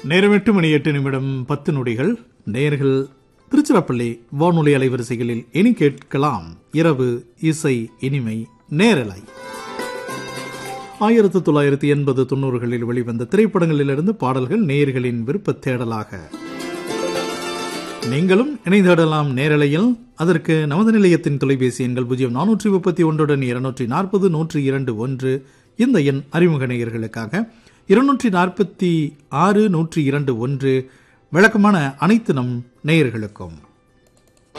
நேரம் எட்டு மணி எட்டு நிமிடம் பத்து நொடிகள் நேர்கள் திருச்சிராப்பள்ளி வானொலி அலைவரிசைகளில் இனி கேட்கலாம் இரவு இசை இனிமை நேரலை ஆயிரத்து தொள்ளாயிரத்தி எண்பது தொண்ணூறுகளில் வெளிவந்த திரைப்படங்களிலிருந்து பாடல்கள் நேயர்களின் விருப்பத் தேடலாக நீங்களும் இணைந்திடலாம் நேரலையில் அதற்கு நமது நிலையத்தின் தொலைபேசி எண்கள் பூஜ்ஜியம் நானூற்றி முப்பத்தி ஒன்றுடன் இருநூற்றி நாற்பது நூற்றி இரண்டு ஒன்று இந்த எண் அறிமுக நேயர்களுக்காக இருநூற்றி நாற்பத்தி ஆறு நூற்றி இரண்டு ஒன்று விளக்கமான அனைத்து நம் நேயர்களுக்கும்